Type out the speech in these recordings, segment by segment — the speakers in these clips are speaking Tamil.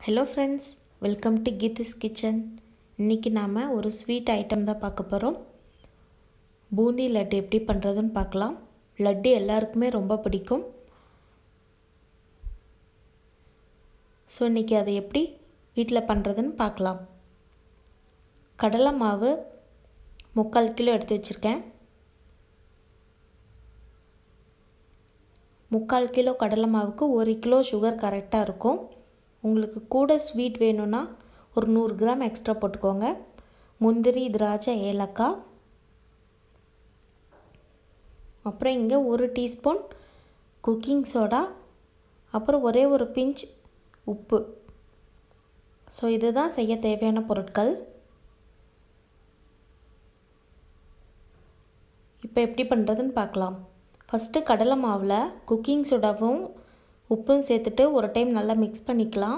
hello friends welcome to Geethi's kitchen இன்றைக்கி நாம் ஒரு ஸ்வீட் ஐட்டம் தான் பார்க்க போகிறோம் பூந்தி லட்டு எப்படி பண்ணுறதுன்னு பார்க்கலாம் லட்டு எல்லாருக்குமே ரொம்ப பிடிக்கும் ஸோ இன்றைக்கி அதை எப்படி வீட்டில் பண்ணுறதுன்னு பார்க்கலாம் கடலை மாவு முக்கால் கிலோ எடுத்து வச்சுருக்கேன் முக்கால் கிலோ கடலை மாவுக்கு ஒரு கிலோ சுகர் கரெக்டாக இருக்கும் உங்களுக்கு கூட ஸ்வீட் வேணும்னா ஒரு நூறு கிராம் எக்ஸ்ட்ரா போட்டுக்கோங்க முந்திரி திராட்சை ஏலக்காய் அப்புறம் இங்கே ஒரு டீஸ்பூன் குக்கிங் சோடா அப்புறம் ஒரே ஒரு பிஞ்ச் உப்பு ஸோ இதுதான் செய்ய தேவையான பொருட்கள் இப்போ எப்படி பண்ணுறதுன்னு பார்க்கலாம் ஃபஸ்ட்டு கடலை மாவில் குக்கிங் சோடாவும் உப்பும் சேர்த்துட்டு ஒரு டைம் நல்லா மிக்ஸ் பண்ணிக்கலாம்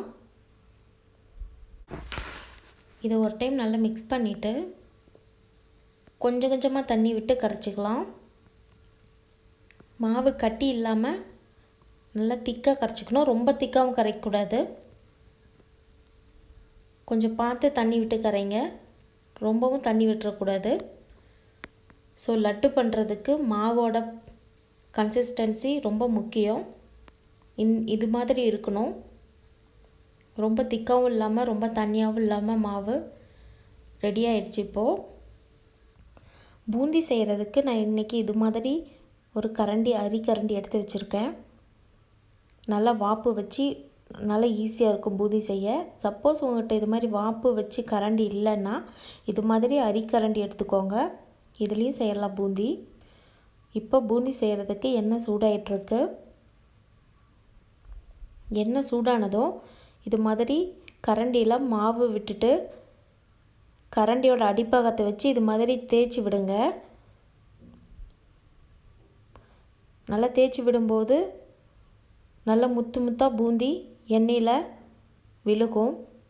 இதை ஒரு டைம் நல்லா மிக்ஸ் பண்ணிவிட்டு கொஞ்சம் கொஞ்சமாக தண்ணி விட்டு கரைச்சிக்கலாம் மாவு கட்டி இல்லாமல் நல்லா திக்காக கரைச்சிக்கணும் ரொம்ப திக்காகவும் கரைக்கக்கூடாது கொஞ்சம் பார்த்து தண்ணி விட்டு கரைங்க ரொம்பவும் தண்ணி விட்டுறக்கூடாது ஸோ லட்டு பண்ணுறதுக்கு மாவோட கன்சிஸ்டன்சி ரொம்ப முக்கியம் இந் இது மாதிரி இருக்கணும் ரொம்ப திக்காகவும் இல்லாமல் ரொம்ப தண்ணியாகவும் இல்லாமல் மாவு ரெடி ஆயிடுச்சு இப்போது பூந்தி செய்கிறதுக்கு நான் இன்றைக்கி இது மாதிரி ஒரு கரண்டி அரி கரண்டி எடுத்து வச்சுருக்கேன் நல்லா வாப்பு வச்சு நல்லா ஈஸியாக இருக்கும் பூந்தி செய்ய சப்போஸ் உங்கள்கிட்ட இது மாதிரி வாப்பு வச்சு கரண்டி இல்லைன்னா இது மாதிரி அரிக்கரண்டி எடுத்துக்கோங்க இதுலேயும் செய்யலாம் பூந்தி இப்போ பூந்தி செய்கிறதுக்கு எண்ணெய் சூடாயிட்ருக்கு எண்ணெய் சூடானதும் இது மாதிரி கரண்டியில் மாவு விட்டுட்டு கரண்டியோட அடிப்பாகத்தை வச்சு இது மாதிரி தேய்ச்சி விடுங்க நல்லா தேய்ச்சி விடும்போது நல்லா முத்து முத்தாக பூந்தி எண்ணெயில் விழுகும்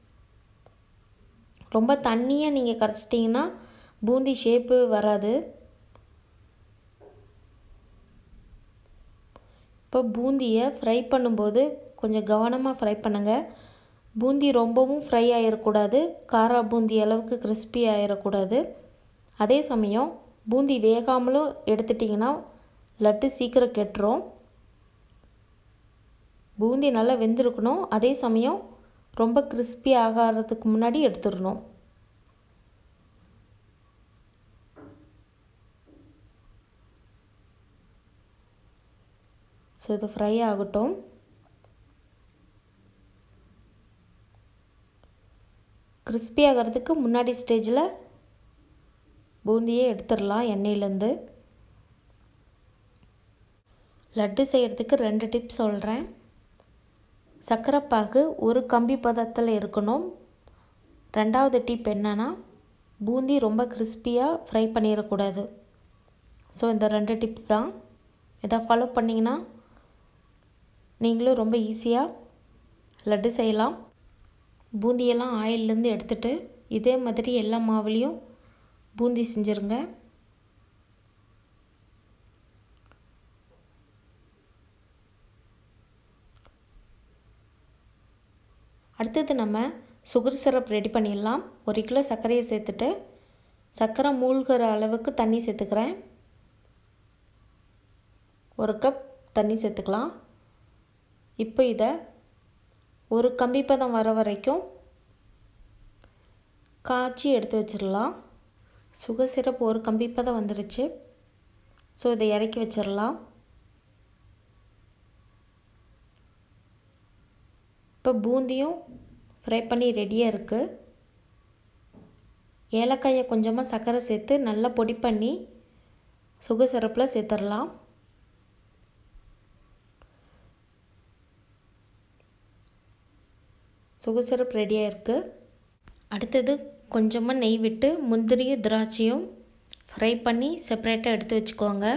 ரொம்ப தண்ணியாக நீங்கள் கரைச்சிட்டிங்கன்னா பூந்தி ஷேப்பு வராது இப்போ பூந்தியை ஃப்ரை பண்ணும்போது கொஞ்சம் கவனமாக ஃப்ரை பண்ணுங்கள் பூந்தி ரொம்பவும் ஃப்ரை ஆகிடக்கூடாது காரா பூந்தி அளவுக்கு கிறிஸ்பி ஆகிடக்கூடாது அதே சமயம் பூந்தி வேகாமலும் எடுத்துட்டிங்கன்னா லட்டு சீக்கிரம் கெட்டுரும் பூந்தி நல்லா வெந்திருக்கணும் அதே சமயம் ரொம்ப கிறிஸ்பி ஆகாததுக்கு முன்னாடி எடுத்துடணும் ஸோ இது ஃப்ரை ஆகட்டும் கிறிஸ்பி ஆகிறதுக்கு முன்னாடி ஸ்டேஜில் பூந்தியே எடுத்துடலாம் எண்ணெயிலேருந்து லட்டு செய்கிறதுக்கு ரெண்டு டிப்ஸ் சொல்கிறேன் சர்க்கரைப்பாகு ஒரு கம்பி பதத்தில் இருக்கணும் ரெண்டாவது டிப் என்னென்னா பூந்தி ரொம்ப கிறிஸ்பியாக ஃப்ரை பண்ணிடக்கூடாது ஸோ இந்த ரெண்டு டிப்ஸ் தான் இதை ஃபாலோ பண்ணிங்கன்னா நீங்களும் ரொம்ப ஈஸியாக லட்டு செய்யலாம் பூந்தியெல்லாம் ஆயிலேருந்து எடுத்துகிட்டு இதே மாதிரி எல்லா மாவுலேயும் பூந்தி செஞ்சுருங்க அடுத்தது நம்ம சுகர் சிரப் ரெடி பண்ணிடலாம் ஒரு கிலோ சர்க்கரையை சேர்த்துட்டு சர்க்கரை மூழ்கிற அளவுக்கு தண்ணி சேர்த்துக்கிறேன் ஒரு கப் தண்ணி சேர்த்துக்கலாம் இப்போ இதை ஒரு கம்பி பதம் வர வரைக்கும் காய்ச்சி எடுத்து வச்சிடலாம் சுகர் சிரப் ஒரு கம்பி பதம் வந்துருச்சு ஸோ இதை இறக்கி வச்சிடலாம் இப்போ பூந்தியும் ஃப்ரை பண்ணி ரெடியாக இருக்குது ஏலக்காயை கொஞ்சமாக சர்க்கரை சேர்த்து நல்லா பொடி பண்ணி சுகர் சிரப்பில் சேர்த்துடலாம் சுகர் சிரப் ரெடியாக இருக்குது அடுத்தது கொஞ்சமாக நெய் விட்டு முந்திரியும் திராட்சையும் ஃப்ரை பண்ணி செப்பரேட்டாக எடுத்து வச்சுக்கோங்க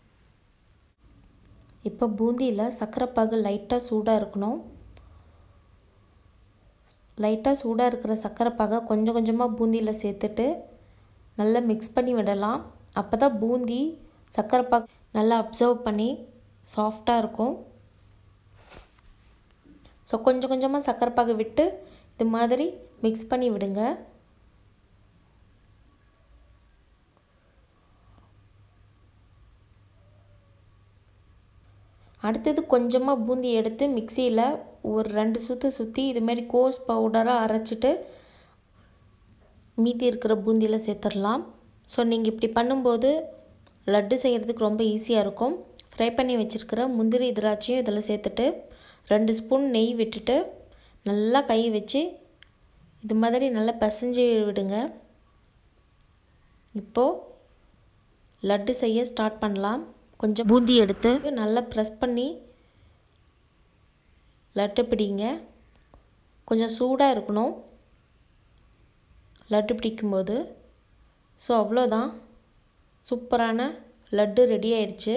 இப்போ பூந்தியில் சர்க்கரைப்பாகு லைட்டாக சூடாக இருக்கணும் லைட்டாக சூடாக இருக்கிற சர்க்கரைப்பாகை கொஞ்சம் கொஞ்சமாக பூந்தியில் சேர்த்துட்டு நல்லா மிக்ஸ் பண்ணி விடலாம் அப்போ தான் பூந்தி சர்க்கரைப்பாகு நல்லா அப்சர்வ் பண்ணி சாஃப்டாக இருக்கும் ஸோ கொஞ்சம் கொஞ்சமாக சர்க்கரை பாகு விட்டு இது மாதிரி மிக்ஸ் பண்ணி விடுங்க அடுத்தது கொஞ்சமாக பூந்தி எடுத்து மிக்சியில் ஒரு ரெண்டு சுற்று சுற்றி இதுமாரி கோர்ஸ் பவுடராக அரைச்சிட்டு மீதி இருக்கிற பூந்தியில் சேர்த்துடலாம் ஸோ நீங்கள் இப்படி பண்ணும்போது லட்டு செய்கிறதுக்கு ரொம்ப ஈஸியாக இருக்கும் ஃப்ரை பண்ணி வச்சுருக்கிற முந்திரி திராட்சையும் இதில் சேர்த்துட்டு ரெண்டு ஸ்பூன் நெய் விட்டுட்டு நல்லா கை வச்சு இது மாதிரி நல்லா பசைஞ்சு விடுங்க இப்போது லட்டு செய்ய ஸ்டார்ட் பண்ணலாம் கொஞ்சம் பூந்தி எடுத்து நல்லா ப்ரெஸ் பண்ணி லட்டு பிடிங்க கொஞ்சம் சூடாக இருக்கணும் லட்டு பிடிக்கும்போது ஸோ அவ்வளோதான் சூப்பரான லட்டு ரெடி ஆயிடுச்சு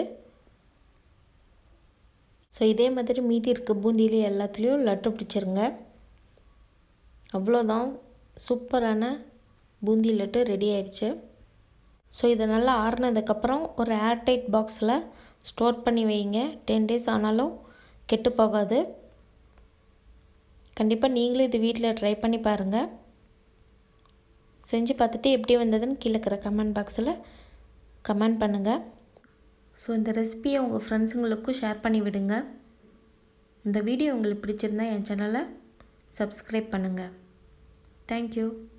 ஸோ இதே மாதிரி மீதி இருக்க பூந்தியிலே எல்லாத்துலேயும் லட்டு பிடிச்சிருங்க அவ்வளோதான் சூப்பரான பூந்தி லட்டு ரெடி ஆயிடுச்சு ஸோ இதை நல்லா ஆறுனதுக்கப்புறம் ஒரு ஏர்டைட் பாக்ஸில் ஸ்டோர் பண்ணி வைங்க டென் டேஸ் ஆனாலும் கெட்டு போகாது கண்டிப்பாக நீங்களும் இது வீட்டில் ட்ரை பண்ணி பாருங்கள் செஞ்சு பார்த்துட்டு எப்படி வந்ததுன்னு கீழே இருக்கிற கமெண்ட் பாக்ஸில் கமெண்ட் பண்ணுங்கள் ஸோ இந்த ரெசிபியை உங்கள் ஃப்ரெண்ட்ஸுங்களுக்கும் ஷேர் பண்ணி விடுங்க இந்த வீடியோ உங்களுக்கு பிடிச்சிருந்தா என் சேனலை சப்ஸ்கிரைப் பண்ணுங்கள் தேங்க்யூ